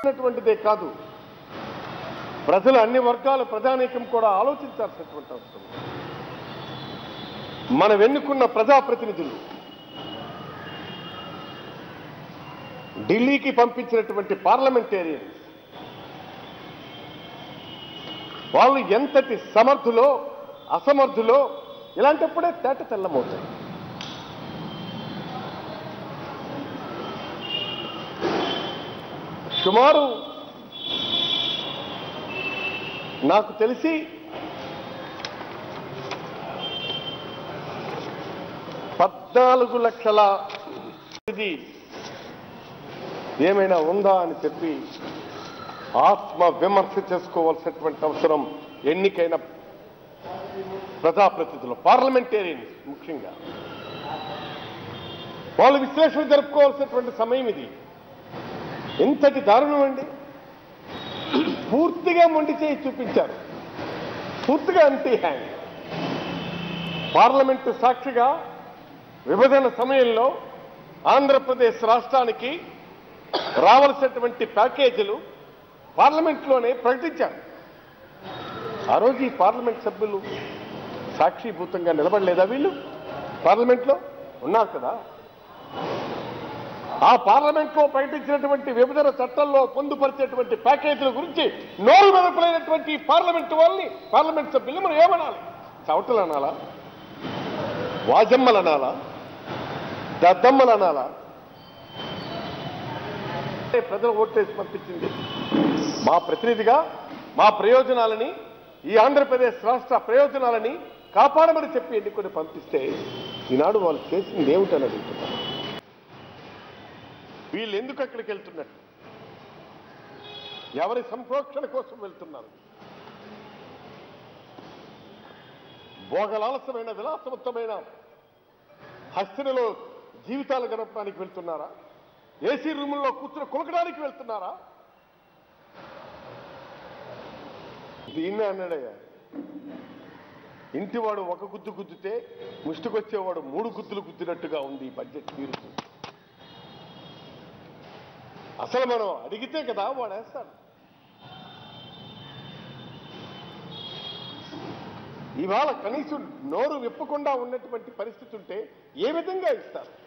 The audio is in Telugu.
అనేటువంటిదే కాదు ప్రజలు అన్ని వర్గాల ప్రజానీకం కూడా ఆలోచించాల్సినటువంటి అవసరం ఉంది. మనం ఎన్నుకున్న ప్రజాప్రతినిధులు ఢిల్లీకి పంపించినటువంటి పార్లమెంటేరియన్స్ వాళ్ళు ఎంతటి సమర్థులో అసమర్థులో ఇలాంటప్పుడే తేట తెల్లమవుతాయి సుమారు నాకు తెలిసి పద్నాలుగు లక్షల ఇది ఏమైనా ఉందా అని చెప్పి ఆత్మ విమర్శ చేసుకోవాల్సినటువంటి అవసరం ఎన్నికైన ప్రజాప్రతినిధులు పార్లమెంటేరియన్స్ ముఖ్యంగా వాళ్ళు విశ్లేషణ జరుపుకోవాల్సినటువంటి సమయం ఇది ఎంతటి దారుణం అండి పూర్తిగా మొండి చేయి చూపించారు పూర్తిగా అంతే హ్యాండ్ పార్లమెంటు సాక్షిగా విభజన సమయంలో ఆంధ్రప్రదేశ్ రాష్ట్రానికి రావాల్సినటువంటి ప్యాకేజీలు పార్లమెంట్లోనే ప్రకటించారు ఆ రోజు ఈ పార్లమెంట్ సభ్యులు సాక్షిభూతంగా నిలబడలేదా వీళ్ళు పార్లమెంట్లో ఉన్నారు కదా ఆ పార్లమెంట్ లో ప్రకటించినటువంటి విభజన చట్టంలో పొందుపరిచేటువంటి ప్యాకేజీల గురించి నోరు మెదపలేనటువంటి ఈ పార్లమెంట్ వాళ్ళని పార్లమెంట్ సభ్యులు మనం ఏమనాలి చవటలు అనాలా వాజమ్మలు అనాలా దద్దమ్మలు అనాలా అంటే ప్రజలు ఓటేసి పంపించింది మా ప్రతినిధిగా మా ప్రయోజనాలని ఈ ఆంధ్రప్రదేశ్ రాష్ట్ర ప్రయోజనాలని కాపాడమని చెప్పి ఎన్నుకొని పంపిస్తే ఈనాడు వాళ్ళు చేసింది ఏమిటని అడుగుతున్నారు వీళ్ళు ఎందుకు అక్కడికి వెళ్తున్నట్టు ఎవరి సంప్రోక్షణ కోసం వెళ్తున్నారు భోగలాలసమైన విలాసవంతమైన హస్తినలో జీవితాలు గడపడానికి వెళ్తున్నారా ఏసీ రూముల్లో కూర్చుని కులకడానికి వెళ్తున్నారా దీన్నే అన్నాడయ్యా ఇంటివాడు ఒక గుద్దు గుద్దితే ముష్టికొచ్చేవాడు మూడు గుద్దులు గుద్దినట్టుగా ఉంది ఈ బడ్జెట్ తీరుతూ అసలు మనం అడిగితే కదా వాడు వేస్తాడు ఇవాళ కనీసం నోరు విప్పకుండా ఉన్నటువంటి పరిస్థితి ఉంటే ఏ విధంగా ఇస్తారు